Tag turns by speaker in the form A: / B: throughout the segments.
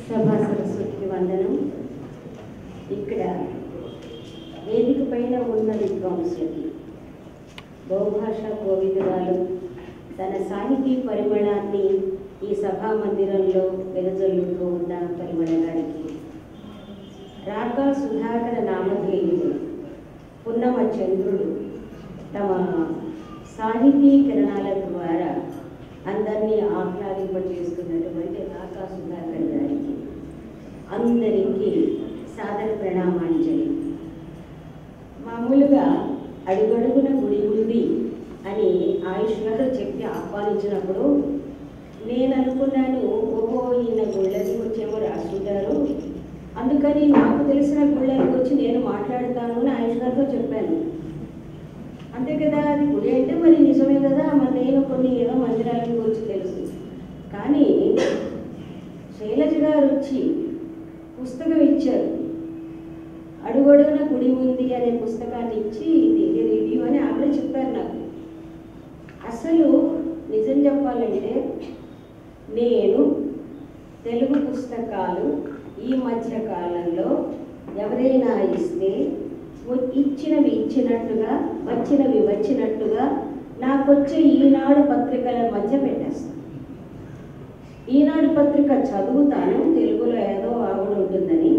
A: సభా సరస్వతికి వందనం ఇక్కడ వేదిక పైన ఉన్న విద్వాంసులకి బహుభాష కోవిదురాలు తన సాహితీ పరిమళాన్ని ఈ సభా మందిరంలో వెదజల్లుతూ ఉన్న పరిమళ గారికి రాకా సుధాకర నామధేయుడు పున్నమ చంద్రుడు తమ సాహితీ కిరణాల ద్వారా అందరినీ ఆహ్లాదింపజేస్తున్నటువంటి రాకా సుధాకర్ గారికి అందరికీ సాదర ప్రణామాంజలి మామూలుగా అడుగడుగున గుడి ఉంది అని ఆయుష్ గారు చెప్పి ఆహ్వానించినప్పుడు నేను అనుకున్నాను ఓహో ఈయన గుళ్ళకి వచ్చేమో రాసుకుంటారు అందుకని నాకు తెలిసిన గుళ్ళకి వచ్చి నేను మాట్లాడతాను అని ఆయుష్ గారితో చెప్పాను అంతే కదా అది గుడి అంటే మరి నిజమే కదా మరి నేను కొన్ని ఏదో మందిరాలకు వచ్చి తెలుసు కానీ శైలజ గారు వచ్చి పుస్తకం ఇచ్చారు అడుగడుగున గుడి ఉంది అనే పుస్తకాన్ని ఇచ్చి ఇది రివ్యూ అని ఆవిడ చెప్పారు నాకు అసలు నిజం చెప్పాలంటే నేను తెలుగు పుస్తకాలు ఈ మధ్య కాలంలో ఎవరైనా ఇస్తే వ- ఇచ్చినవి ఇచ్చినట్టుగా వచ్చినవి వచ్చినట్టుగా నాకు వచ్చే ఈనాడు పత్రికల మధ్య పెట్టేస్తాను ఈనాడు పత్రిక చదువుతాను తెలుగులో ఏదో ఆవిడ ఉంటుందని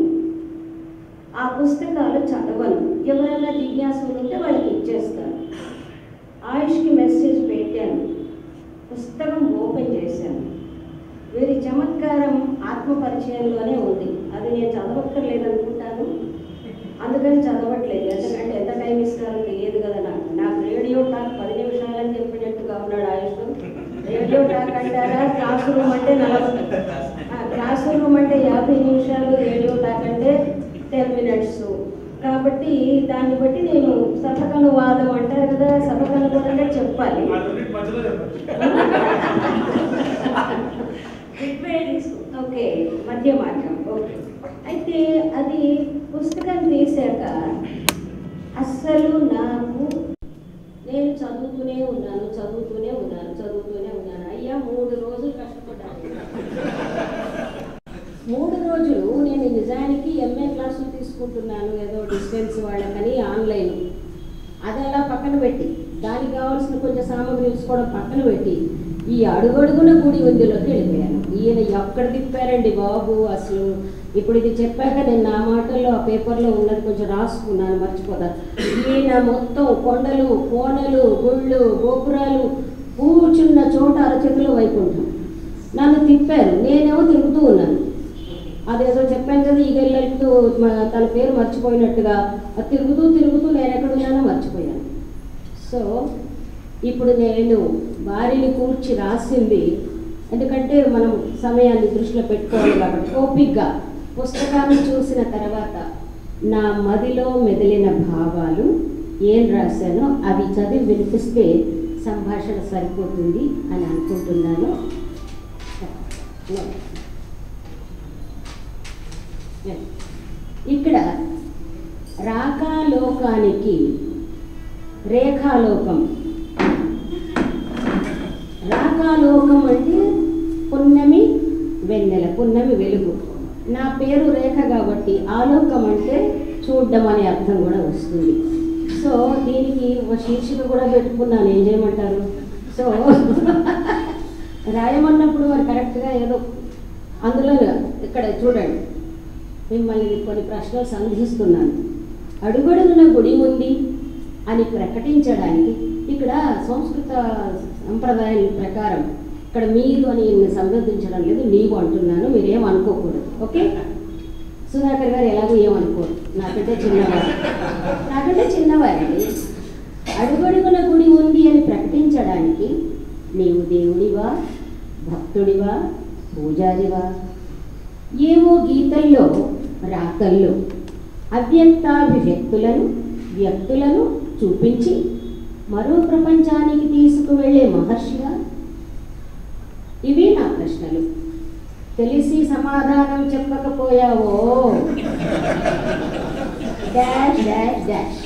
A: ఆ పుస్తకాలు చదవను ఎవరైనా జిజ్ఞాసులు ఉంటే వాళ్ళకి ఇచ్చేస్తాను ఆయుష్కి మెసేజ్ పెట్టాను పుస్తకం ఓపెన్ చేశాను వీరి చమత్కారం ఆత్మపరిచయంలోనే ఉంది అది నేను చదవక్కర్లేదు అనుకుంటాను అందుకని చదవట్లేదు ఎందుకంటే ఎంత టైం ఇస్తారో తెలియదు కదా నాకు నాకు రేడియో టాక్ పది నిమిషాలని చెప్పినట్టుగా ఉన్నాడు ఆయుష్ రేడియో టాక్ అంటారా క్లాస్ రూమ్ అంటే నలభై ఆ, క్లాస్ రూమ్ అంటే యాభై నిమిషాలు రేడియో టాక్ అంటే టెన్ మినిట్స్ కాబట్టి దాన్ని బట్టి నేను సభకనువాదం అంటారు కదా సభకనువాదం అంటే చెప్పాలి ఓకే మధ్య మార్గం ఓకే అయితే అది పుస్తకం తీసాక అస్సలు నాకు నేను చదువుతూనే ఉన్నాను చదువుతూనే ఉన్నాను చదువుతూనే ఉన్నాను అయ్యా మూడు రోజులు కష్టపడ్డాను మూడు రోజులు నేను నిజానికి ఎంఏ క్లాసులు తీసుకుంటున్నాను ఏదో డిస్టెన్స్ వాళ్ళకని ఆన్లైన్ అది అలా పక్కన పెట్టి దానికి కావాల్సిన కొంచెం సామాగ్రి తీసుకోవడం పక్కన పెట్టి ఈ అడుగడుగున గుడి ఉందిలోకి వెళ్ళిపోయాను ఈయన ఎక్కడ తిప్పారండి బాబు అసలు ఇప్పుడు ఇది చెప్పాక నేను నా మాటల్లో ఆ పేపర్లో ఉన్నది కొంచెం రాసుకున్నాను మర్చిపోతాను ఈయన మొత్తం కొండలు కోనలు గుళ్ళు గోపురాలు కూర్చున్న చోట అరచేతిలో వైకుంఠం నన్ను తిప్పారు నేనేమో తిరుగుతూ ఉన్నాను అదేదో చెప్పాను కదా ఈ గెల్లెళ్తూ తన పేరు మర్చిపోయినట్టుగా అది తిరుగుతూ తిరుగుతూ నేను ఎక్కడున్నానో మర్చిపోయాను సో ఇప్పుడు నేను వారిని కూర్చి రాసింది ఎందుకంటే మనం సమయాన్ని దృష్టిలో పెట్టుకోవాలి కాబట్టి ఓపిక్గా పుస్తకాన్ని చూసిన తర్వాత నా మదిలో మెదిలిన భావాలు ఏం రాశానో అవి చదివి వినిపిస్తే సంభాషణ సరిపోతుంది అని అనుకుంటున్నాను ఇక్కడ రాకాలోకానికి రేఖాలోకం రాకాలోకం అంటే పున్నమి వెన్నెల పున్నమి వెలుగు నా పేరు రేఖ కాబట్టి ఆలోకం అంటే చూడడం అనే అర్థం కూడా వస్తుంది సో దీనికి ఒక శీర్షిక కూడా పెట్టుకున్నాను ఏం చేయమంటారు సో రాయమన్నప్పుడు మరి కరెక్ట్గా ఏదో అందులో ఇక్కడ చూడండి మిమ్మల్ని కొన్ని ప్రశ్నలు సంధిస్తున్నాను అడుగడుగున గుడి ఉంది అని ప్రకటించడానికి ఇక్కడ సంస్కృత సంప్రదాయం ప్రకారం ఇక్కడ మీరు అని సంబోధించడం లేదు నీవు అంటున్నాను మీరేం అనుకోకూడదు ఓకే సుధాకర్ గారు ఎలాగో ఏమనుకోరు నాకంటే చిన్నవారు నాకంటే చిన్నవారండి అడుగడుగున గుడి ఉంది అని ప్రకటించడానికి నీవు దేవుడివా భక్తుడివా పూజారివా ఏవో గీతల్లో రాతల్లో అవ్యక్తాభివ్యక్తులను వ్యక్తులను చూపించి మరో ప్రపంచానికి తీసుకువెళ్ళే మహర్షిగా ఇవి నా ప్రశ్నలు తెలిసి సమాధానం చెప్పకపోయావో డాష్ డాష్ డాష్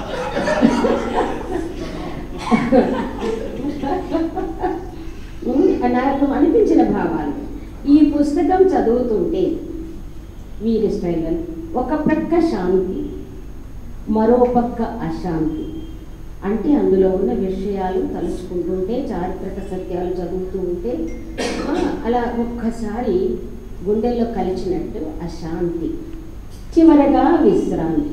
A: ఉమ్,
B: నాకు అనిపించిన భావాలు ఈ పుస్తకం చదువుతుంటే వీరి స్టైల్ ఒక ప్రక్క శాంతి మరో పక్క అశాంతి అంటే అందులో ఉన్న విషయాలు తలుచుకుంటుంటే చారిత్రక సత్యాలు చదువుతూ ఉంటే ఆ, అలా ఒక్కసారి గుండెల్లో కలిచినట్టు అశాంతి చివరగా విశ్రాంతి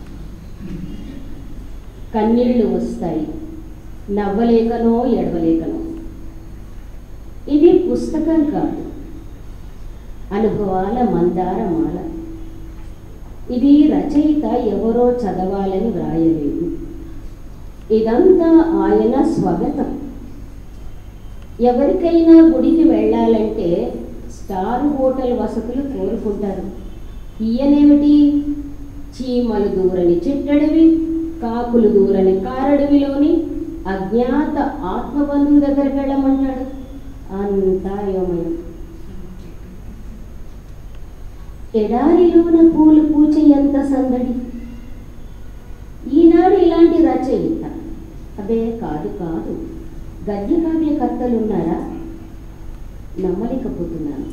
B: కన్నీళ్లు వస్తాయి నవ్వలేకనో ఎడవలేకనో ఇది పుస్తకం కాదు అనుభవాల మందారమాల ఇది రచయిత ఎవరో చదవాలని వ్రాయలేదు ఇదంతా ఆయన స్వగతం ఎవరికైనా గుడికి వెళ్ళాలంటే స్టార్ హోటల్ వసతులు కోరుకుంటారు ఈయనేమిటి చీమలు దూరని చిట్టడివి కాకులు దూరని కారడవిలోని అజ్ఞాత ఆత్మబంధువు దగ్గరికి వెళ్ళమంటాడు అంతా యోమయం ఎడారిలోన పూలు పూచే ఎంత సందడి ఈనాడు ఇలాంటి రచయిత అదే కాదు కాదు గద్య కావ్యకర్తలు ఉన్నారా నమ్మలేకపోతున్నాను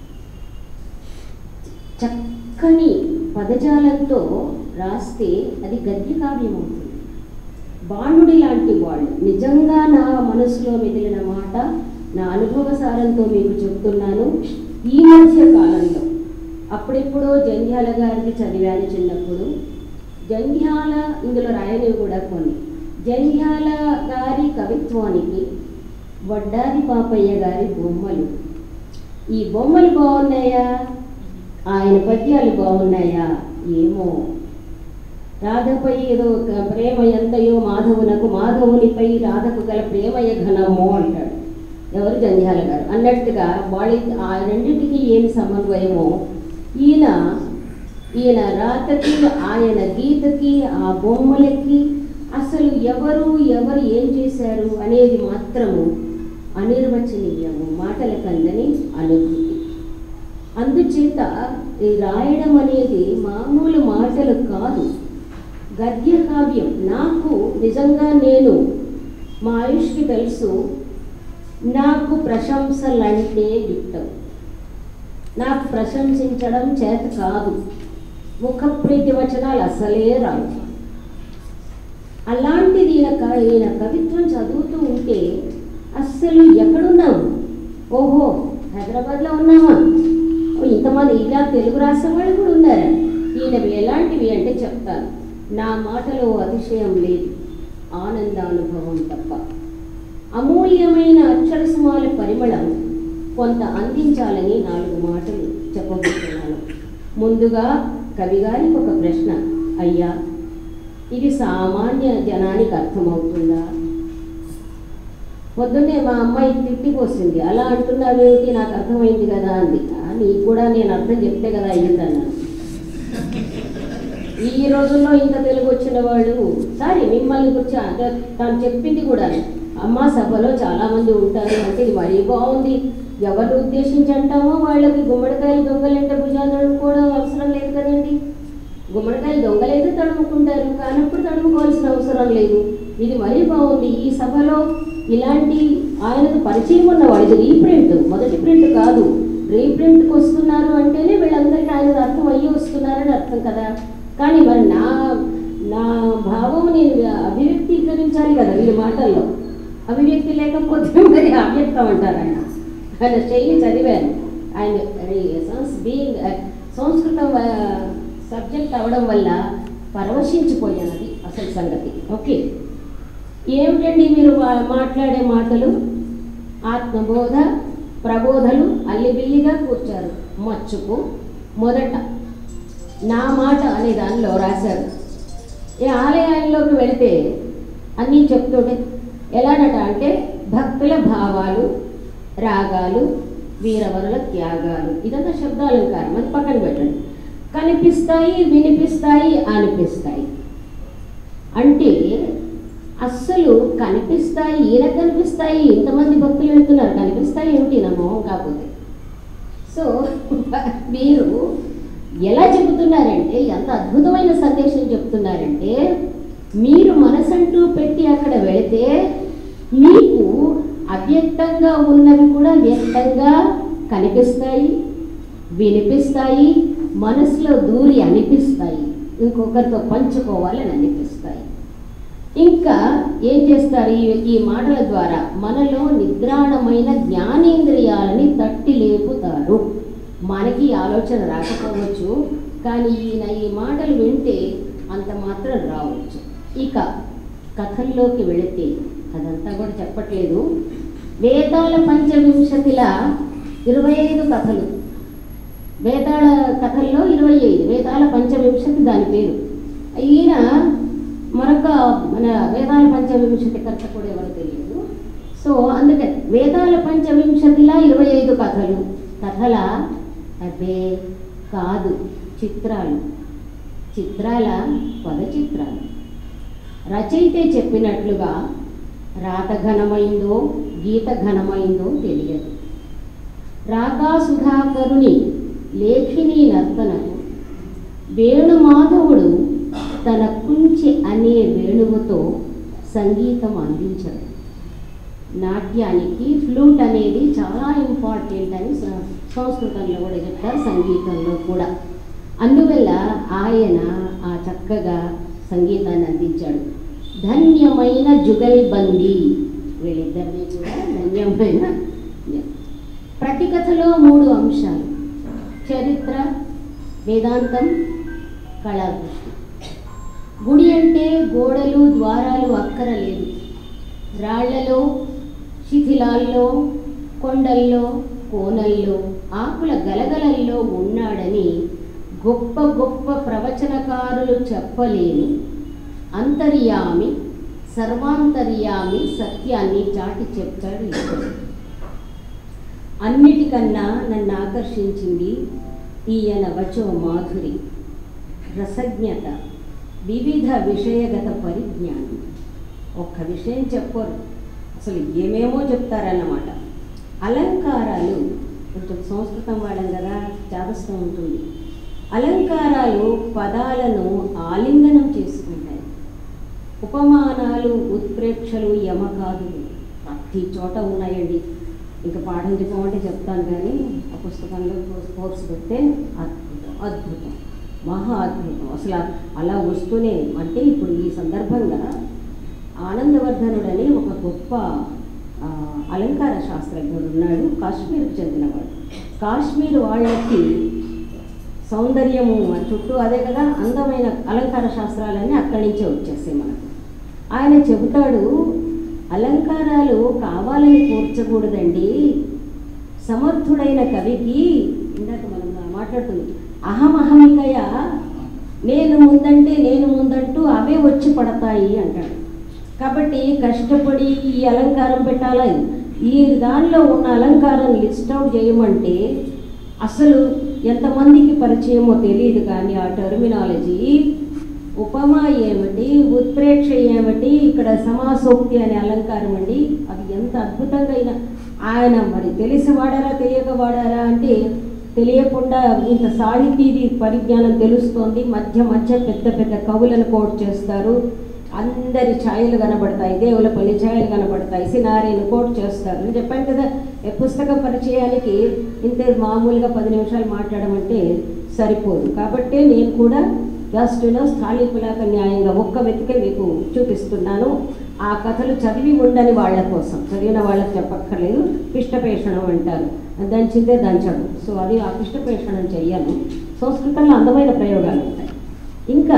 B: చక్కని పదజాలంతో రాస్తే అది గద్య కావ్యం అవుతుంది బాణుడి లాంటి వాళ్ళు నిజంగా నా మనసులో మెదిలిన మాట నా అనుభవ సారంతో మీకు చెప్తున్నాను ఈ మధ్య కాలంలో అప్పుడెప్పుడో జంధ్యాల గారిది చదివాను చిన్నప్పుడు జంధ్యాల ఇందులో రాయనివి కూడా కొన్ని జంధ్యాల గారి కవిత్వానికి వడ్డాది పాపయ్య గారి బొమ్మలు ఈ బొమ్మలు బాగున్నాయా ఆయన పద్యాలు బాగున్నాయా ఏమో రాధపై ఏదో ఒక ప్రేమ ఎంతయో మాధవునకు మాధవునిపై రాధకు గల ప్రేమయ ఘనమో అంటాడు ఎవరు జంధ్యాల గారు అన్నట్టుగా వాళ్ళ ఆ రెండింటికి ఏమి సమన్వయమో ఈయన ఈయన రాతకి ఆయన గీతకి ఆ బొమ్మలకి అసలు ఎవరు ఎవరు ఏం చేశారు అనేది మాత్రము అనిర్వచనీయము మాటలకందని అనుభూతి అందుచేత ఈ రాయడం అనేది మామూలు మాటలు కాదు గద్య కావ్యం నాకు నిజంగా నేను మా ఆయుష్కి తెలుసు నాకు ప్రశంసలంటే యుక్తం నాకు ప్రశంసించడం చేత కాదు ముఖప్రీతి వచనాలు అసలే రావు అలాంటిది ఈయన క- ఈయన కవిత్వం చదువుతూ ఉంటే అస్సలు ఎక్కడున్నావు ఓహో హైదరాబాద్లో ఉన్నామా ఓ, ఇంతమంది ఇలా తెలుగు రాష్ట్రం వాళ్ళు కూడా ఉన్నారా ఈయనవి ఎలాంటివి అంటే చెప్తాను నా మాటలో అతిశయం లేదు ఆనందానుభవం తప్ప అమూల్యమైన అక్షరసుమాల పరిమళం కొంత అందించాలని నాలుగు మాటలు చెప్పబోతున్నాను ముందుగా కవిగారికి ఒక ప్రశ్న అయ్యా ఇది సామాన్య జనానికి అర్థమవుతుందా పొద్దున్నే మా అమ్మాయి తిట్టిపోసింది అలా అంటున్నావేమిటి నాకు అర్థమైంది కదా అంది "ఆ, నీకు కూడా నేను అర్థం చెప్తే కదా అయ్యిందన్నాను ఈ రోజుల్లో ఇంత తెలుగు వచ్చిన వాళ్ళు సారీ మిమ్మల్ని గురించి అంటే తను చెప్పింది కూడా అమ్మ సభలో చాలా మంది ఉంటారు అంటే ఇది మరీ బాగుంది ఎవరిని ఉద్దేశించి అంటామో వాళ్ళకి గుమ్మడికాయలు దొంగలంటే భుజాలు తడుముకోవడం అవసరం లేదు కదండి గుమ్మడికాయలు దొంగలైతే తడుముకుంటారు కానప్పుడు తడుముకోవాల్సిన అవసరం లేదు ఇది మరీ బాగుంది ఈ సభలో ఇలాంటి ఆయనకు పరిచయం ఉన్నవాడు ఇది రీప్రింట్ మొదటి ప్రింట్ కాదు రీప్రింట్కి వస్తున్నారు అంటేనే వీళ్ళందరికీ ఆయన అర్థం అయ్యి వస్తున్నారని అర్థం కదా కానీ మరి నా నా భావం నేను అభివ్యక్తీకరించాలి కదా వీరి మాటల్లో అభివ్యక్తి లేకపోతే మరి అవ్యక్తం అంటారు ఆయన ఆయన శైలి చదివాను ఆయన బీయింగ్ సంస్కృతం సబ్జెక్ట్ అవడం వల్ల పరవశించిపోయాను అది అసలు సంగతి ఓకే ఏమిటండి మీరు వా- మాట్లాడే మాటలు ఆత్మబోధ ప్రబోధలు అల్లిబిల్లిగా కూర్చారు మచ్చుకు మొదట నా మాట అనే దానిలో రాశారు ఈ ఆలయాల్లోకి వెళితే అన్నీ చెప్తుంటే ఎలానట అంటే భక్తుల భావాలు రాగాలు వీరవరుల త్యాగాలు ఇదంతా శబ్దాలంకారం అది పక్కన పెట్టండి కనిపిస్తాయి వినిపిస్తాయి అనిపిస్తాయి అంటే అస్సలు కనిపిస్తాయి ఈయన కనిపిస్తాయి ఇంతమంది భక్తులు వెళ్తున్నారు కనిపిస్తాయి ఏమిటి నా మొహం కాకపోతే సో మీరు ఎలా చెబుతున్నారంటే ఎంత అద్భుతమైన సందేశం చెప్తున్నారంటే మీరు మనసంటూ పెట్టి అక్కడ వెళితే మీకు అవ్యక్తంగా ఉన్నవి కూడా వ్యక్తంగా కనిపిస్తాయి వినిపిస్తాయి మనసులో దూరి అనిపిస్తాయి ఇంకొకరితో పంచుకోవాలని అనిపిస్తాయి ఇంకా ఏం చేస్తారు ఈ ఈ మాటల ద్వారా మనలో నిద్రాణమైన జ్ఞానేంద్రియాలని తట్టి లేపుతారు మనకి ఈ ఆలోచన రాకపోవచ్చు కానీ ఈయన ఈ మాటలు వింటే అంత మాత్రం రావచ్చు ఇక కథల్లోకి వెళితే అదంతా కూడా చెప్పట్లేదు వేదాల పంచవింశతిల ఇరవై ఐదు కథలు వేదాల కథల్లో ఇరవై ఐదు వేదాల పంచవింశతి దాని పేరు ఈయన మరొక మన వేదాల పంచవింశతి కథ కూడా ఎవరు తెలియదు సో అందుకని వేదాల పంచవింశతిలా ఇరవై ఐదు కథలు కథల అదే కాదు చిత్రాలు చిత్రాల పద చిత్రాలు రచయితే చెప్పినట్లుగా రాత ఘనమైందో గీత ఘనమైందో తెలియదు రాగా సుధాకరుని లేఖిని నర్తనకు వేణుమాధవుడు తన కుంచి అనే వేణువుతో సంగీతం అందించడు నాట్యానికి ఫ్లూట్ అనేది చాలా ఇంపార్టెంట్ అని స- సంస్కృతంలో కూడా చెప్తారు సంగీతంలో కూడా అందువల్ల ఆయన ఆ చక్కగా సంగీతాన్ని అందించాడు ధన్యమైన జుగల్బందీ వీళ్ళిద్దరినీ కూడా ధన్యమైన ప్రతి కథలో మూడు అంశాలు చరిత్ర వేదాంతం కళాకృష్ణ గుడి అంటే గోడలు ద్వారాలు అక్కరలేదు రాళ్లలో శిథిలాల్లో కొండల్లో కోనల్లో ఆకుల గలగలల్లో ఉన్నాడని గొప్ప గొప్ప ప్రవచనకారులు చెప్పలేని అంతర్యామి సర్వాంతర్యామి సత్యాన్ని చాటి చెప్తాడు ఈశ్వరుడు అన్నిటికన్నా నన్ను ఆకర్షించింది ఈయన వచో మాధురి రసజ్ఞత వివిధ విషయగత పరిజ్ఞానం ఒక్క విషయం చెప్పరు అసలు ఏమేమో చెప్తారన్నమాట అలంకారాలు కొంచెం సంస్కృతం వాళ్ళం కదా చాదస్తూ ఉంటుంది అలంకారాలు పదాలను ఆలింగనం చేసుకుంటాయి ఉపమానాలు ఉత్ప్రేక్షలు యమకాదులు ప్రతి చోట ఉన్నాయండి ఇంకా పాఠం చెప్పమంటే చెప్తాను కానీ ఆ పుస్తకంలో కోర్సు పెడితే అద్భుతం అద్భుతం మహా అద్భుతం అసలు అలా వస్తూనే అంటే ఇప్పుడు ఈ సందర్భంగా ఆనందవర్ధనుడని ఒక గొప్ప ఆ, అలంకార శాస్త్రజ్ఞుడు ఉన్నాడు కాశ్మీర్కి చెందినవాడు కాశ్మీర్ వాళ్ళకి సౌందర్యము మన చుట్టూ అదే కదా అందమైన అలంకార శాస్త్రాలన్నీ అక్కడి నుంచే వచ్చేస్తాయి మనకు ఆయన చెబుతాడు అలంకారాలు కావాలని కూర్చకూడదండి సమర్థుడైన కవికి ఇందాక మనం మాట్లాడుతుంది అహమహమికయ నేను ముందంటే నేను ముందంటూ అవే వచ్చి పడతాయి అంటాడు కాబట్టి కష్టపడి ఈ అలంకారం పెట్టాలా ఈ దానిలో ఉన్న అలంకారం లిస్ట్ అవుట్ చేయమంటే అసలు ఎంతమందికి పరిచయమో తెలియదు కానీ ఆ టెర్మినాలజీ ఉపమా ఏమిటి ఉత్ప్రేక్ష ఏమిటి ఇక్కడ సమాసోక్తి అనే అలంకారం అండి అది ఎంత అద్భుతంగా అయినా ఆయన మరి తెలిసి వాడారా తెలియక వాడారా అంటే తెలియకుండా ఇంత సాహితీది పరిజ్ఞానం తెలుస్తోంది మధ్య మధ్య పెద్ద పెద్ద కవులను కోట్ చేస్తారు అందరి ఛాయలు కనబడతాయి దేవుల పల్లి ఛాయలు కనబడతాయి సినారీని కోట్ చేస్తారు నేను చెప్పాను కదా ఏ పుస్తక పరిచయానికి ఇంతే మామూలుగా పది నిమిషాలు మాట్లాడమంటే సరిపోదు కాబట్టి నేను కూడా జస్ట్ స్థాళీకులాక న్యాయంగా ఒక్క వెతికే మీకు చూపిస్తున్నాను ఆ కథలు చదివి ఉండని వాళ్ళ కోసం చదివిన వాళ్ళకి చెప్పక్కర్లేదు పిష్టపేషణం అంటారు దంచిందే దంచడం సో అది ఆ పిష్టపేషణం చెయ్యను సంస్కృతంలో అందమైన ప్రయోగాలు ఉంటాయి ఇంకా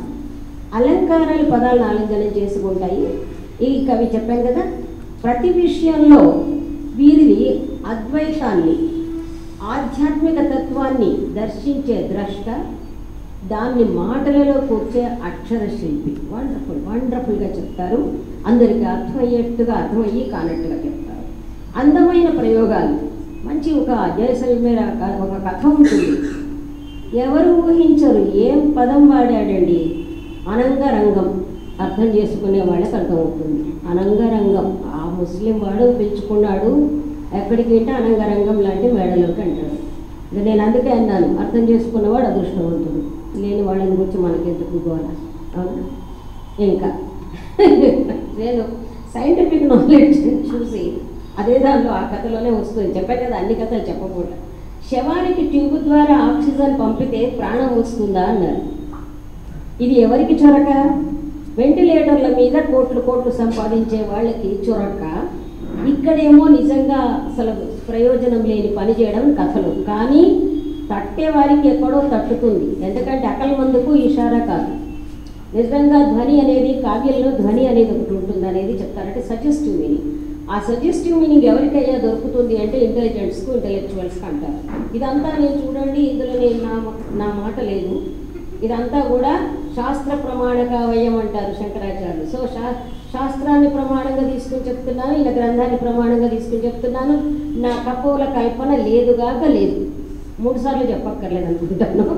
B: అలంకారాలు పదాలను ఆలింగనం చేసుకుంటాయి ఈ కవి చెప్పాను కదా ప్రతి విషయంలో వీరిది అద్వైతాన్ని ఆధ్యాత్మిక తత్వాన్ని దర్శించే ద్రష్ట దాన్ని మాటలలో కూర్చే అక్షర శిల్పి వండర్ఫుల్ వండర్ఫుల్గా చెప్తారు అందరికీ అర్థమయ్యేట్టుగా అర్థమయ్యి కానట్టుగా చెప్తారు అందమైన ప్రయోగాలు మంచి ఒక జయసల్మేర ఒక కథ ఉంటుంది ఎవరు ఊహించరు ఏం పదం వాడాడండి అనంగరంగం అర్థం చేసుకునే వాళ్ళకి అర్థమవుతుంది అనంగరంగం ఆ ముస్లిం వాడు పెంచుకున్నాడు ఎక్కడికి వెంటే అనంగరంగం లాంటి మేడలోకి అంటాడు ఇంకా నేను అందుకే అన్నాను అర్థం చేసుకున్నవాడు అదృష్టవంతుడు లేని వాళ్ళని గురించి మనకెందుకు గోల అవునా ఇంకా నేను సైంటిఫిక్ నాలెడ్జ్ చూసి అదే దానిలో ఆ కథలోనే వస్తుంది చెప్పాను కదా అన్ని కథలు చెప్పకూడదు శవానికి ట్యూబ్ ద్వారా ఆక్సిజన్ పంపితే ప్రాణం వస్తుందా అన్నారు ఇది ఎవరికి చొరక వెంటిలేటర్ల మీద కోట్లు కోట్లు సంపాదించే వాళ్ళకి చొరక ఇక్కడేమో నిజంగా అసలు ప్రయోజనం లేని పని చేయడం కథలు కానీ తట్టే వారికి ఎక్కడో తట్టుతుంది ఎందుకంటే అకల మందుకు ఇషారా కాదు నిజంగా ధ్వని అనేది కావ్యంలో ధ్వని అనేది ఒకటి ఉంటుంది అనేది చెప్తారంటే సజెస్టివ్ మీనింగ్ ఆ సజెస్టివ్ మీనింగ్ ఎవరికైనా దొరుకుతుంది అంటే ఇంటెలిజెంట్స్కు ఇంటెలెక్చువల్స్కి అంటారు ఇదంతా నేను చూడండి ఇందులో నేను నా నా మాట లేదు ఇదంతా కూడా శాస్త్ర ప్రమాణక వయం అంటారు శంకరాచార్యులు సో శా శాస్త్రాన్ని ప్రమాణంగా తీసుకుని చెప్తున్నాను ఇలా గ్రంథాన్ని ప్రమాణంగా తీసుకుని చెప్తున్నాను నా కపోల కల్పన లేదుగాక లేదు మూడు సార్లు చెప్పక్కర్లేదు అనుకుంటాను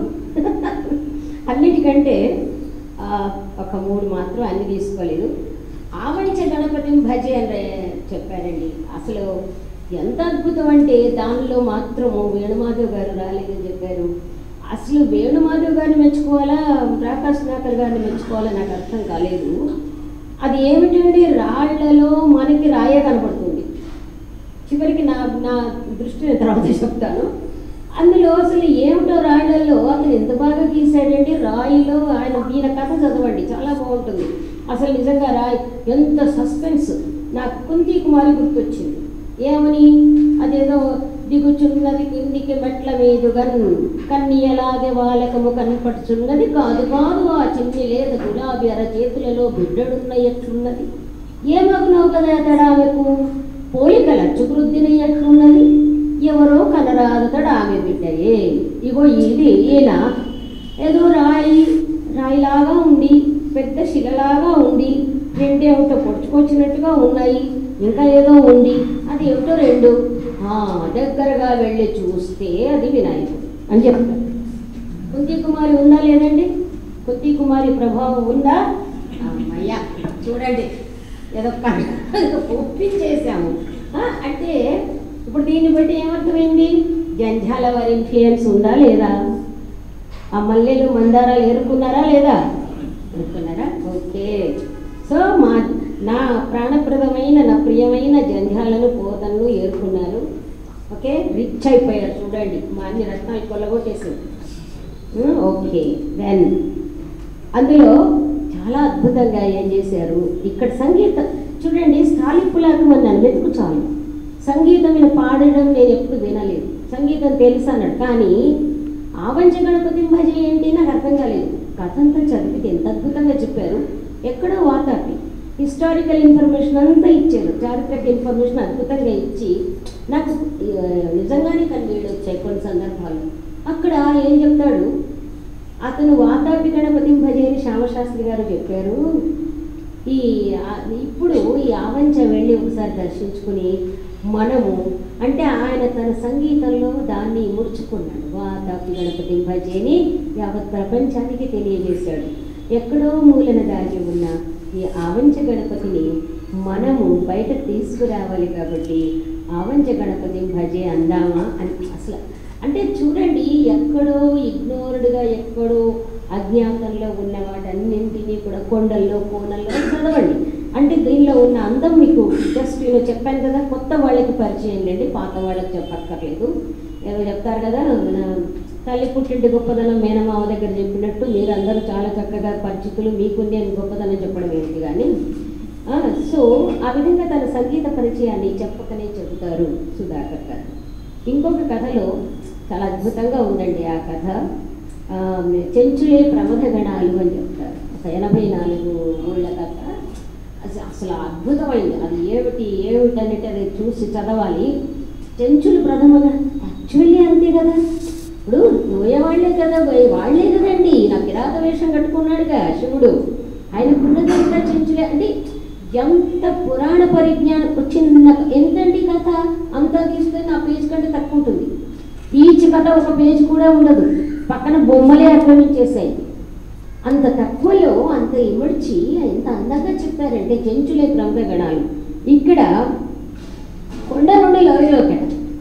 B: అన్నిటికంటే ఆ, ఒక మూడు మాత్రం అన్ని తీసుకోలేదు ఆవంచ గణపతిని భజే అని చెప్పారండి అసలు ఎంత అద్భుతం అంటే దానిలో మాత్రము వేణుమాధవ్ గారు రాలేదని చెప్పారు అసలు వేణుమాధవ్ గారిని మెచ్చుకోవాలా ప్రకాష్ నాకర్ గారిని మెచ్చుకోవాలా నాకు అర్థం కాలేదు అది ఏమిటండి రాళ్లలో మనకి రాయే కనపడుతుంది చివరికి నా నా దృష్టిని తర్వాత చెప్తాను అందులో అసలు ఏమిటో రాయడంలో అతను ఎంత బాగా గీసాడండి రాయిలో ఆయన ఈయన కథ చదవండి చాలా బాగుంటుంది అసలు నిజంగా రాయి ఎంత సస్పెన్స్ నాకు కుంతి కుమారి గుర్తొచ్చింది ఏమని అదేదో దిగుచున్నది కిందికి మెట్ల మీదుగా కన్యలాగే వాలకము కనపడుచున్నది కాదు కాదు ఆ చిన్ని లేద గులాబీ అర చేతులలో బిడ్డడున్న ఎట్లున్నది ఏమగునవు కదా అతడు ఆమెకు పోలికల చుకృద్దిన ఎట్లున్నది ఎవరో కనరాదతడు ఆమె బిడ్డయే ఇగో ఇది ఈయన ఏదో రాయి రాయిలాగా ఉండి పెద్ద శిలలాగా ఉండి రెండేమిటో పొడుచుకొచ్చినట్టుగా ఉన్నాయి ఇంకా ఏదో ఉంది అది ఏమిటో రెండు ఆ, దగ్గరగా వెళ్ళి చూస్తే అది వినాయకుడు అని చెప్తారు కుంతి కుమారి ఉందా లేదండి కుంతి కుమారి ప్రభావం ఉందా అమ్మయ్యా చూడండి ఏదో క- ఒప్పించేసాము ఆ, అంటే ఇప్పుడు దీన్ని బట్టి ఏమర్థమైంది జంధ్యాల వారి ఇన్ఫ్లుయెన్స్ ఉందా లేదా ఆ మల్లెలు మందారాలు ఏరుకున్నారా లేదా ఏరుకున్నారా ఓకే సో మా నా ప్రాణప్రదమైన నా ప్రియమైన జంధ్యాలను పోతన్ను ఏరుకున్నారు ఓకే రిచ్ అయిపోయారు చూడండి మా అన్ని రత్నాలు కొల్లగొట్టేసింది ఓకే దెన్ అందులో చాలా అద్భుతంగా ఏం చేశారు ఇక్కడ సంగీతం చూడండి స్థాలిపులాకం అన్నాను వెతుకు చాలు సంగీతం నేను పాడడం నేను ఎప్పుడు వినలేదు సంగీతం తెలుసు అన్నాడు కానీ ఆవంచ గణపతి భజ ఏంటి నాకు అర్థం కాలేదు కథ అంతా చదివితే ఎంత అద్భుతంగా చెప్పారు ఎక్కడో వాతాపి హిస్టారికల్ ఇన్ఫర్మేషన్ అంతా ఇచ్చారు చారిత్రక ఇన్ఫర్మేషన్ అద్భుతంగా ఇచ్చి నాకు ఆ, నిజంగానే కన్నీళ్ళు వచ్చాయి కొన్ని సందర్భాలు అక్కడ ఏం చెప్తాడు అతను వాతాపి గణపతి భజే అని శ్యామశాస్త్రి గారు చెప్పారు ఈ ఆ- ఇప్పుడు ఈ ఆవంచ వెళ్ళి ఒకసారి దర్శించుకుని మనము అంటే ఆయన తన సంగీతంలో దాన్ని ముడుచుకున్నాడు వాతాపి గణపతి భజేని యావత్ ప్రపంచానికి తెలియజేశాడు ఎక్కడో మూలన దాగి ఉన్న ఈ ఆవంచ గణపతిని మనము బయట తీసుకురావాలి కాబట్టి ఆవంచ గణపతి భజే అందామా అని అసలు అంటే చూడండి ఎక్కడో ఇగ్నోర్డ్గా ఎక్కడో అజ్ఞాతంలో ఉన్న వాటన్నింటినీ కూడా కొండల్లో కోనల్లో చదవండి అంటే దీనిలో ఉన్న అందం మీకు జస్ట్ నేను చెప్పాను కదా కొత్త వాళ్ళకి పరిచయం లేండి పాత వాళ్ళకి చెప్పక్కర్లేదు ఏదో చెప్తారు కదా మన తల్లి పుట్టింటి గొప్పదనం మేనమావ దగ్గర చెప్పినట్టు మీరు అందరూ చాలా చక్కగా పరిచితులు మీకుంది అని గొప్పదనం చెప్పడం ఏంటి కానీ ఆ, సో ఆ విధంగా తన సంగీత పరిచయాన్ని చెప్పకనే చెబుతారు సుధాకర్ గారు ఇంకొక కథలో చాలా అద్భుతంగా ఉందండి ఆ కథ ఆ, చెంచులే ప్రమథ గణాలు అని చెప్తారు ఒక ఎనభై నాలుగు ఊళ్ళ కథ అస- అసలు అద్భుతమైంది అది ఏమిటి ఏమిటి అనేది అది చూసి చదవాలి చెంచులు ప్రథమ యాక్చువల్లీ అంతే కదా ఇప్పుడు నోయవాళ్లే కదా వై- వాళ్ళే కదండి నా కిరాత వేషం కట్టుకున్నాడుగా శివుడు ఆయనకున్నది అంతా చెంచులే అంటే ఎంత పురాణ పరిజ్ఞానం ఒక చిన్న ఎంతండి కథ అంతా తీస్తే నా పేజ్ కంటే తక్కువ ఉంటుంది ఈచ్ కథ ఒక పేజ్ కూడా ఉండదు పక్కన బొమ్మలే ఆక్రమించేసాయి అంత తక్కువలో అంత ఇమడ్చి ఎంత అందంగా చెప్పారంటే చెంచులే బ్రహ్మగణాలు ఇక్కడ కొండ నుండి లోయలోకి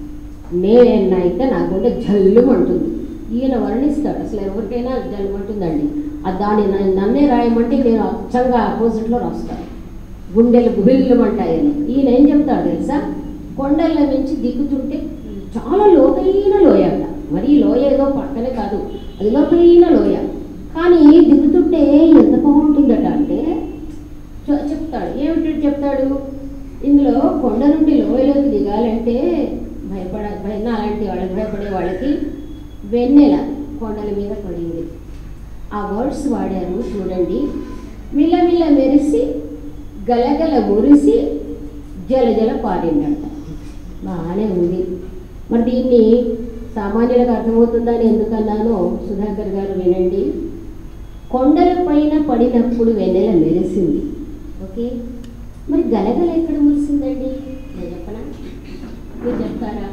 B: నేనైతే నా గుండె జల్లుమంటుంది ఈయన వర్ణిస్తాడు అసలు ఎవరికైనా జల్లుమంటుందండి అది దాన్ని నన్ను- నన్నే రాయమంటే నేను అచ్చంగా ఆపోజిట్లో రాస్తాను గుండెలు గుబిల్లుమంటాయని ఈయన ఏం చెప్తాడు తెలుసా కొండల నుంచి దిగుతుంటే చాలా లోతైన లోయ అక్కడ మరీ లోయ ఏదో పక్కనే కాదు అది లోతైన లోయ కానీ దిగుతుంటే ఎంత బాగుంటుందట అంటే చె- చెప్తాడు ఏమిటి చెప్తాడు ఇందులో కొండ నుండి లోయలోకి దిగాలంటే భయపడ భయ అలాంటి వాళ్ళకి భయపడే వాళ్ళకి వెన్నెల కొండల మీద పడింది ఆ వర్డ్స్ వాడారు చూడండి మిలమిల మెరిసి గలగల మురిసి జల జల పారిందంట బాగానే ఉంది మరి దీన్ని సామాన్యులకు అర్థమవుతుందని ఎందుకన్నానో సుధాకర్ గారు వినండి కొండల పైన పడినప్పుడు వెన్నెల మెరిసింది ఓకే మరి గలగల ఎక్కడ మురిసిందండి నేను చెప్పనా మీరు చెప్తారా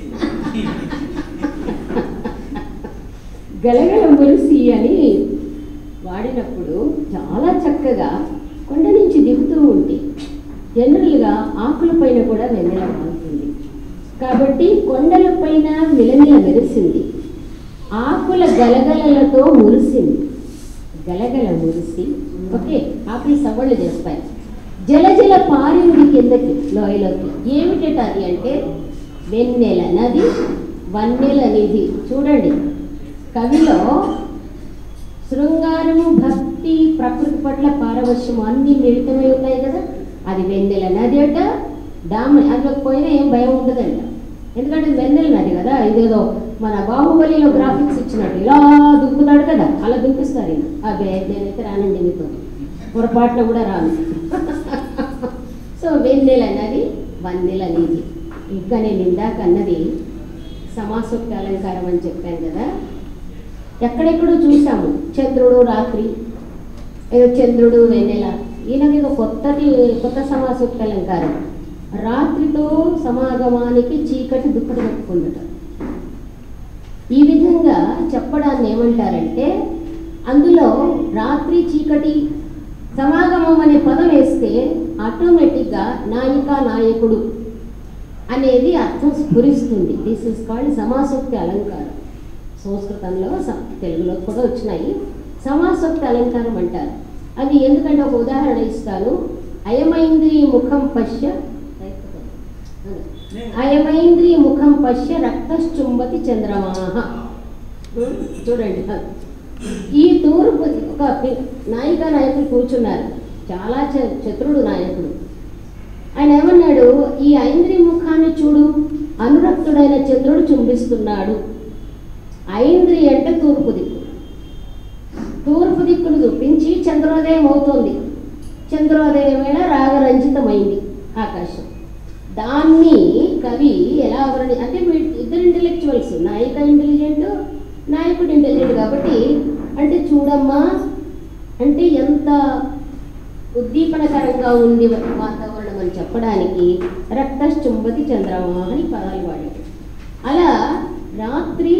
B: గలగల మురిసి అని వాడినప్పుడు చాలా చక్కగా కొండ నుంచి దిగుతూ ఉంటే జనరల్గా ఆకుల పైన కూడా వెన్నెల వాడుతుంది కాబట్టి కొండల పైన మిలమిల మెరిసింది ఆకుల గలగలలతో మురిసింది గలగల మురిసి ఓకే ఆకులు సవళ్ళు చేస్తాయి జల జల పారింది కిందకి లోయలోకి ఏమిటట అది అంటే వెన్నెల నది వన్నెల నిధి చూడండి కవిలో శృంగారము భక్తి ప్రకృతి పట్ల పారవశ్యము అన్ని మిళితమై ఉన్నాయి కదా అది వెన్నెల నది అట డామ్ అందులోకి పోయినా ఏం భయం ఉండదంట ఎందుకంటే ఇది వెన్నెల నది కదా ఇదేదో మన బాహుబలిలో గ్రాఫిక్స్ ఇచ్చినట్టు ఇలా దుంకుతాడు కదా అలా దుంపిస్తారు ఈయన. అబ్బే నేనైతే రానండి మీతో పొరపాటున కూడా రాను సో వెన్నెల నది వన్నెల నిధి ఇంకా నేను ఇందాక అన్నది సమాసోక్తి అలంకారం అని చెప్పాను కదా ఎక్కడెక్కడో చూసాము చంద్రుడు రాత్రి ఏదో చంద్రుడు వెన్నెల ఈయనకి ఏదో కొత్తది కొత్త సమాసోక్తి అలంకారం రాత్రితో సమాగమానికి చీకటి దుప్పటి కట్టుకుందట ఈ విధంగా చెప్పడాన్ని ఏమంటారంటే అందులో రాత్రి చీకటి సమాగమం అనే పదం వేస్తే ఆటోమేటిక్గా నాయిక నాయకుడు అనేది అర్థం స్ఫురిస్తుంది దిస్ ఇస్ కాల్డ్ సమాసోక్తి అలంకారం సంస్కృతంలో స- తెలుగులో కూడా వచ్చినాయి సమాసోక్తి అలంకారం అంటారు అది ఎందుకంటే ఒక ఉదాహరణ ఇస్తాను అయమైంద్రి ముఖం పశ్య అయమైంద్రి ముఖం పశ్య రక్తశ్చుంబతి చంద్రమాహ చూడండి ఈ తూర్పు ఒక పి- నాయిక నాయకులు కూర్చున్నారు చాలా చ- చతురుడు నాయకుడు ఆయన ఏమన్నాడు ఈ ఐంద్రి ముఖాన్ని చూడు అనురక్తుడైన చంద్రుడు చుంబిస్తున్నాడు ఐంద్రి అంటే తూర్పు దిక్కు తూర్పు దిక్కును చూపించి చంద్రోదయం అవుతోంది చంద్రోదయం వేళ రాగరంజితమైంది ఆకాశం దాన్ని కవి ఎలా వర్ణి అంటే వీ- ఇద్దరు ఇంటెలెక్చువల్స్ నాయిక ఇంటెలిజెంట్ నాయకుడు ఇంటెలిజెంట్ కాబట్టి అంటే చూడమ్మా అంటే ఎంత ఉద్దీపనకరంగా ఉంది వాతావరణం అని చెప్పడానికి రక్తశ్చుంబతి చంద్రమా అని పదాలు వాడాడు అలా రాత్రి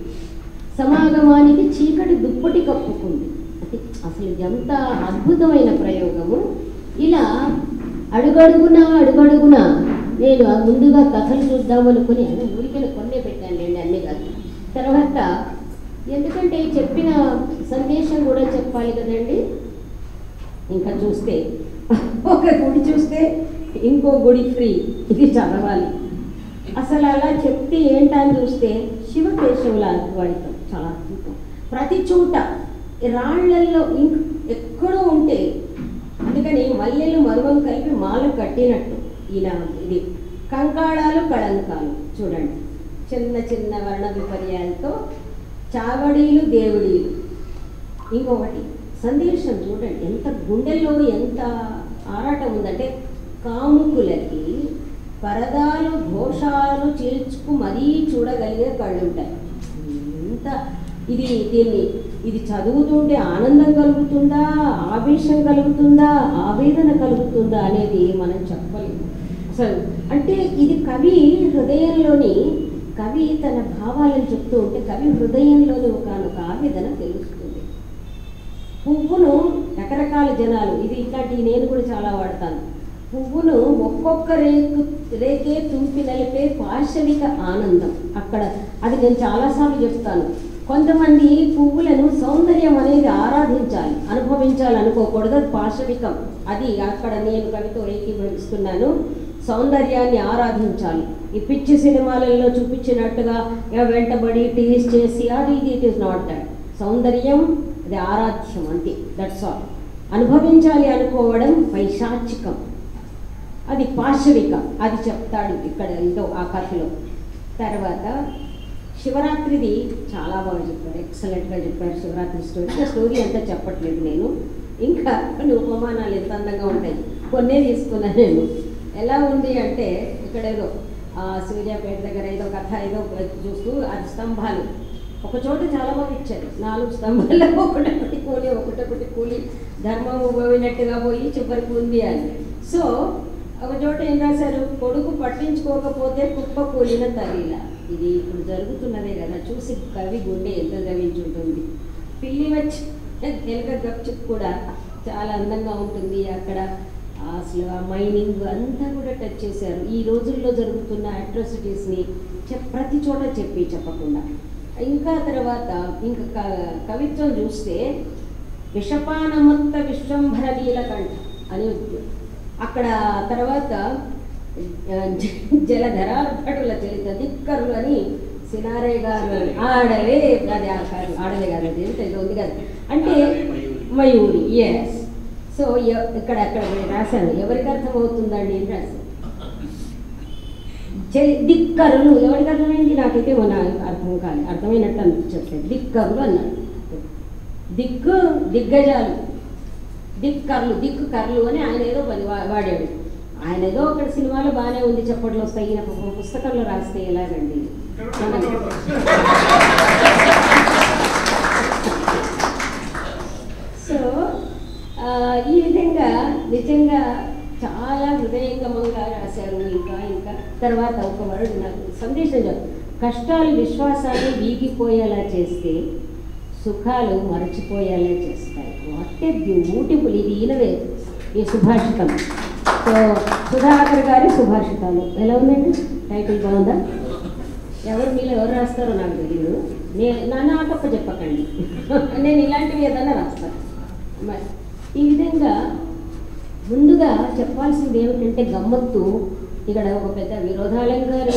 B: సమాగమానికి చీకటి దుప్పటి కప్పుకుంది అది అసలు ఎంత అద్భుతమైన ప్రయోగము ఇలా అడుగడుగున అడుగడుగున నేను ఆ ముందుగా కథలు చూద్దామనుకుని అదే ఊరికే కొన్నే పెట్టాను లేండి అన్నీ కాదు తర్వాత ఎందుకంటే చెప్పిన సందేశం కూడా చెప్పాలి కదండి ఇంకా చూస్తే ఒక గుడి చూస్తే ఇంకో గుడి ఫ్రీ ఇది చదవాలి అసలు అలా చెప్తే ఏంటని చూస్తే శివకేశవుల వాడితం చాలా అద్భుతం ప్రతి చోట ఈ రాళ్లల్లో ఇంక్ ఎక్కడో ఉంటే అందుకని మల్లెలు మరువం కలిపి మాల కట్టినట్టు ఈయన ఇది కంకాళాలు కళంకాలు చూడండి చిన్న చిన్న వర్ణ విపర్యాలతో చావడీలు దేవుడీలు ఇంకొకటి సందేశం చూడండి ఎంత గుండెల్లో ఎంత ఆరాటం ఉందంటే కాముకులకి పరదాలు ఘోషాలు చీల్చుకు మరీ చూడగలిగే కళ్ళు ఉంటాయి ఎంత ఇది దీన్ని ఇది చదువుతుంటే ఆనందం కలుగుతుందా ఆవేశం కలుగుతుందా ఆవేదన కలుగుతుందా అనేది మనం చెప్పలేము అసలు అంటే ఇది కవి హృదయంలోని కవి తన భావాలను చెప్తూ ఉంటే కవి హృదయంలోని ఒక ఆవేదన తెలుస్తుంది పువ్వును రకరకాల జనాలు ఇది ఇట్లాంటి నేను కూడా చాలా వాడతాను పువ్వును ఒక్కొక్క రేకు రేకే తుంపి నలిపే పాశవిక ఆనందం అక్కడ అది నేను చాలాసార్లు చెప్తాను కొంతమంది పువ్వులను సౌందర్యం అనేది ఆరాధించాలి అనుభవించాలి అనుకోకూడదు అది పాశవికం అది అక్కడ నేను కవితో ఏకీభవిస్తున్నాను సౌందర్యాన్ని ఆరాధించాలి ఈ పిచ్చి సినిమాలలో చూపించినట్టుగా ఇక వెంటబడి టీస్ చేసి అది ఇది ఇట్ ఈస్ నాట్ దట్ సౌందర్యం అది ఆరాధ్యం అంతే దట్స్ ఆల్ అనుభవించాలి అనుకోవడం పైశాచికం అది పాశవికం అది చెప్తాడు ఇక్కడ ఇదో ఆ కథలో తర్వాత శివరాత్రిది చాలా బాగా చెప్పారు ఎక్సలెంట్గా చెప్పారు శివరాత్రి స్టోరీ ఆ స్టోరీ అంతా చెప్పట్లేదు నేను ఇంకా కొన్ని ఉపమానాలు ఎంత అందంగా ఉంటాయి కొన్నే తీసుకున్నాను నేను ఎలా ఉంది అంటే ఇక్కడ ఏదో ఆ సూర్యాపేట దగ్గర ఏదో కథ ఏదో చూస్తూ అది స్తంభాలు ఒక చోట చాలా బాగా ఇచ్చారు నాలుగు స్తంభాల్లో ఒకటొకటి కూలి ఒకటొకటి కూలి ధర్మం పోయినట్టుగా పోయి చివరికి ఉంది అని సో ఒక చోట ఏం రాశారు కొడుకు పట్టించుకోకపోతే కుప్ప కూలిన తల్లిలా ఇది ఇప్పుడు జరుగుతున్నదే కదా చూసి కవి గుండె ఎంత దవించుంటుంది పిల్లి వచ్చి ఎలుక గప్చుప్ కూడా చాలా అందంగా ఉంటుంది అక్కడ అసలు ఆ మైనింగ్ అంతా కూడా టచ్ చేశారు ఈ రోజుల్లో జరుగుతున్న అట్రాసిటీస్ని చెప్ ప్రతి చోట చెప్పి చెప్పకుండా ఇంకా తర్వాత ఇంకా క- కవిత్వం చూస్తే విషపానమత్త విశ్వంభర నీలకంఠ అని ఉంది. అక్కడ తర్వాత ఆ, జ- జలధరార్భటుల చరిత దిక్కరులు అని సినారే గారు ఆడలే అది ఆ కాదు ఆడలే కాదు అది ఎంత ఇది ఉంది కదా అంటే మయూరి ఎస్ సో ఇక్కడ అక్కడ నేను రాశాను ఎవరికి అర్థమవుతుందండి అని రాశాను చెలి దిక్కరులు ఎవరికి అర్థమైంది నాకైతే మన అర్థం కాదు అర్థమైనట్టు అనిపించట్లేదు దిక్కరులు అన్నాడు దిక్కు దిగ్గజాలు దిక్కర్లు దిక్కు కర్లు అని ఆయన ఏదో పని వా- వాడాడు ఆయన ఏదో ఒకటి సినిమాలో బాగానే ఉంది చెప్పట్లు వస్తాయి ఈయన పు- పుస్తకంలో రాస్తే ఎలాగండి మనకి సో ఆ, ఈ విధంగా నిజంగా చాలా హృదయంగమంగా రాశారు ఇంకా ఇంకా తర్వాత ఒక వర్డ్ నాకు సందేశం చెప్పు కష్టాలు విశ్వాసాన్ని వీగిపోయేలా చేస్తే సుఖాలు మరచిపోయేలా చేస్తాయి వాట్ ఏ బ్యూటిఫుల్ ఇది ఈయనవే ఈ సుభాషితం సో సుధాకర్ గారి సుభాషితాలు ఎలా ఉందండి టైటిల్ బాగుందా ఎవరు మీలో ఎవరు రాస్తారో నాకు తెలియదు నేను నా నాకప్ప చెప్పకండి నేను ఇలాంటివి ఏదైనా రాస్తాను మరి ఈ విధంగా ముందుగా చెప్పాల్సింది ఏమిటంటే గమ్మత్తు ఇక్కడ ఒక పెద్ద విరోధాలంగానే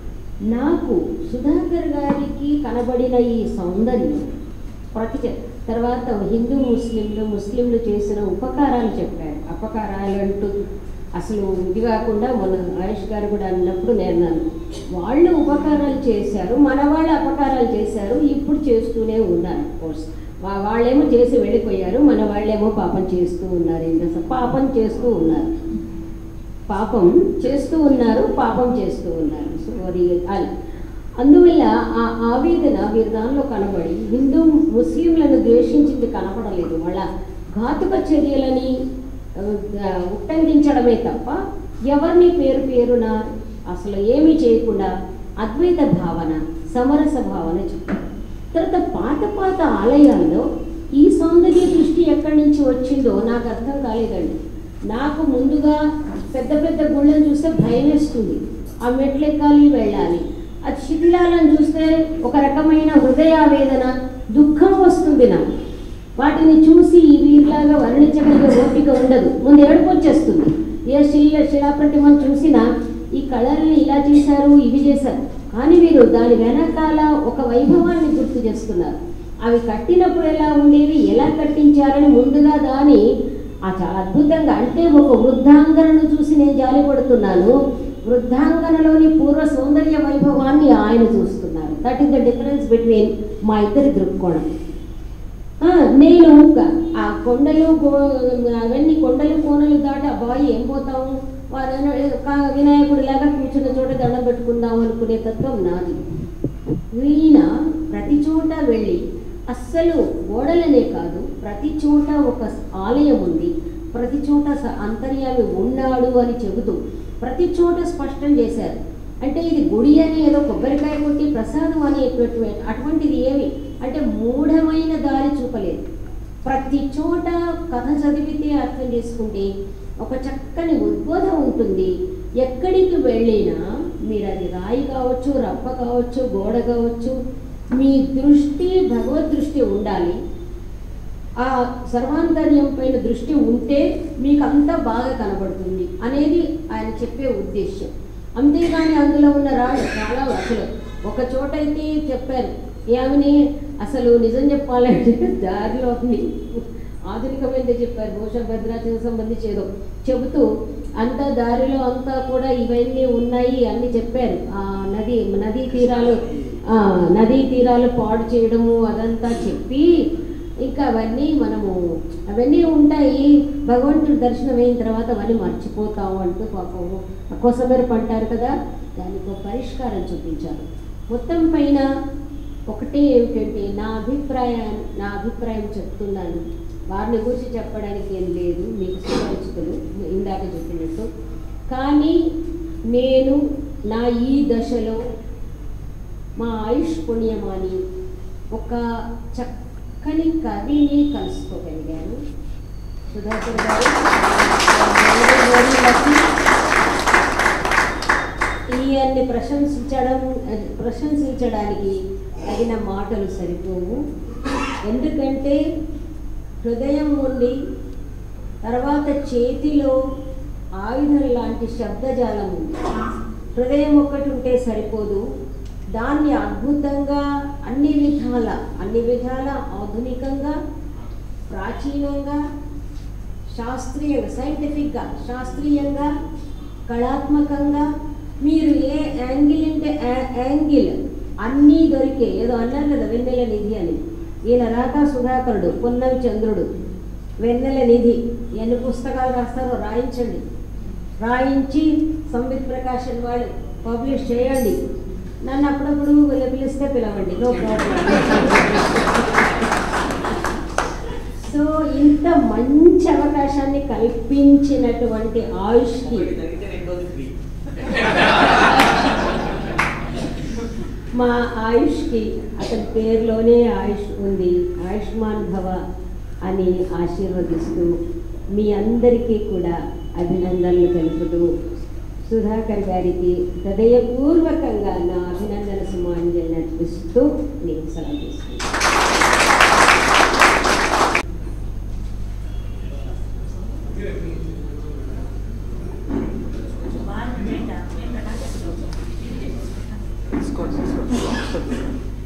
B: నాకు సుధాకర్ గారికి కనబడిన ఈ సౌందర్యం ప్రతి చె- తర్వాత హిందూ ముస్లింలు ముస్లింలు చేసిన ఉపకారాలు చెప్పారు అపకారాలు అంటూ అసలు ఇది కాకుండా మన ఆయుష్ గారు కూడా అన్నప్పుడు నేను అన్నాను వాళ్ళు ఉపకారాలు చేశారు మన వాళ్ళు అపకారాలు చేశారు ఇప్పుడు చేస్తూనే ఉన్నారు కోర్స్ వాళ్ళేమో చేసి వెళ్ళిపోయారు మన వాళ్ళేమో పాపం చేస్తూ ఉన్నారు ఏంటి అసలు పాపం చేస్తూ ఉన్నారు పాపం చేస్తూ ఉన్నారు పాపం చేస్తూ ఉన్నారు సో అది అలా అందువల్ల ఆ ఆవేదన వీరి దానిలో కనబడి హిందూ ముస్లింలను ద్వేషించింది కనపడలేదు వాళ్ళ ఘాతుక చర్యలని ఆ, ఉట్టంకించడమే తప్ప ఎవరిని పేరు పేరున అసలు ఏమీ చేయకుండా అద్వైత భావన సమరస భావన చెప్పారు తర్వాత పాత పాత ఆలయాల్లో ఈ సౌందర్య దృష్టి ఎక్కడి నుంచి వచ్చిందో నాకు అర్థం కాలేదండి నాకు ముందుగా పెద్ద పెద్ద గుళ్ళను చూస్తే భయం వేస్తుంది ఆ మెట్లెక్కాలి వెళ్ళాలి అది శిథిలాలను చూస్తే ఒక రకమైన హృదయావేదన దుఃఖం వస్తుంది నాకు వాటిని చూసి ఈ వీరిలాగా వర్ణించగలిగే ఓపిక ఉండదు ముందు ఏడుపు వచ్చేస్తుంది ఏ శిల శిలాప్రతిమను చూసినా ఈ కళల్ని ఇలా చేశారు ఇవి చేశారు కానీ వీరు దాని వెనకాల ఒక వైభవాన్ని గుర్తు చేస్తున్నారు అవి కట్టినప్పుడు ఎలా ఉండేవి ఎలా కట్టించారని ముందుగా దాని ఆ చాలా అద్భుతంగా అంటే ఒక వృద్ధాంగనను చూసి నేను జాలిపడుతున్నాను వృద్ధాంగనలోని పూర్వ సౌందర్య వైభవాన్ని ఆయన చూస్తున్నారు that is the difference between మా ఇద్దరి దృక్కోణం ఆ, నేను ఒక- ఆ కొండలు కో- అవన్నీ కొండలు కోనలు దాటి అబ్బాయి ఏం పోతాము వారు వినాయకుడి లాగా కూర్చున్న చోట దండం పెట్టుకుందాం అనుకునే తత్వం నాది ఈయన ప్రతి చోట వెళ్ళి అస్సలు గోడలనే కాదు ప్రతి చోట ఒక ఆలయం ఉంది ప్రతి చోట స- అంతర్యామి ఉన్నాడు అని చెబుతూ ప్రతి చోట స్పష్టం చేశారు అంటే ఇది గుడి అని ఏదో కొబ్బరికాయ కొట్టి ప్రసాదం అనేటువంటి అటువంటిది ఏమి అంటే మూఢమైన దారి చూపలేదు ప్రతి చోట కథ చదివితే అర్థం చేసుకుంటే ఒక చక్కని ఉద్బోధం ఉంటుంది ఎక్కడికి వెళ్ళినా మీరు అది రాయి కావచ్చు రప్ప కావచ్చు గోడ కావచ్చు మీ దృష్టి భగవద్ దృష్టి ఉండాలి ఆ సర్వాంతర్యం పైన దృష్టి ఉంటే మీకు అంతా బాగా కనబడుతుంది అనేది ఆయన చెప్పే ఉద్దేశ్యం అంతేగాని అందులో ఉన్న రాళ్ళు చాలా అసలు ఒక చోట అయితే చెప్పారు ఏమని అసలు నిజం చెప్పాలంటే దారిలో ఆధునికమైనది చెప్పారు బహుశా భద్రాచలం సంబంధించి ఏదో చెబుతూ అంతా దారిలో అంతా కూడా ఇవన్నీ ఉన్నాయి అన్ని చెప్పారు ఆ నది నదీ తీరాలు ఆ, నదీ తీరాలు పాడు చేయడము అదంతా చెప్పి ఇంకా అవన్నీ మనము అవన్నీ ఉంటాయి భగవంతుడు దర్శనం అయిన తర్వాత అవన్నీ మర్చిపోతాము అంటూ పాపము కోసమెరుపు అంటారు కదా దానికి ఒక పరిష్కారం చూపించారు మొత్తం పైన ఒకటే ఏమిటంటే నా అభిప్రాయం నా అభిప్రాయం చెప్తున్నాను వారిని గురించి చెప్పడానికి ఏం లేదు మీకు సుపరిచితులు ఇందాక చెప్పినట్టు కానీ నేను నా ఈ దశలో మా ఆయుష్ పుణ్యమాని ఒక చక్కని కవిని కలుసుకోగలిగాను సుధాకర్ గారు very, very lucky. ఈయన్ని ప్రశంసించడం ప్రశంసించడానికి తగిన మాటలు సరిపోవు ఎందుకంటే హృదయం ఉండి తర్వాత చేతిలో ఆయుధం లాంటి శబ్దజాలం ఉంది హృదయం ఒక్కటి ఉంటే సరిపోదు దాన్ని అద్భుతంగా అన్ని విధాల అన్ని విధాల ఆధునికంగా ప్రాచీనంగా శాస్త్రీయంగా సైంటిఫిక్గా శాస్త్రీయంగా కళాత్మకంగా మీరు ఏ యాంగిల్ అంటే యా- యాంగిల్ అన్నీ దొరికే ఏదో అన్నారు కదా వెన్నెల నిధి అని ఈయన రాకా సుధాకరుడు పున్నవి చంద్రుడు వెన్నెల నిధి ఎన్ని పుస్తకాలు రాస్తారో రాయించండి రాయించి సంవిత్ ప్రకాశన్ వాళ్ళు పబ్లిష్ చేయండి నన్ను అప్పుడప్పుడు వీళ్ళు పిలిస్తే పిలవండి నో ప్రాబ్లం సో ఇంత మంచి అవకాశాన్ని కల్పించినటువంటి ఆయుష్కి
C: ఒకటి జరిగితే రెండోది ఫ్రీ
B: మా ఆయుష్కి అతని పేరులోనే ఆయుష్ ఉంది ఆయుష్మాన్ భవ అని ఆశీర్వదిస్తూ మీ అందరికీ కూడా అభినందనలు తెలుపుతూ సుధాకర్ గారికి హృదయపూర్వకంగా నా అభినందన సుమాంజలి నడిపిస్తూ నేను సెలవు తీసుకుంటాను
C: తీసుకోండి తీసుకోండి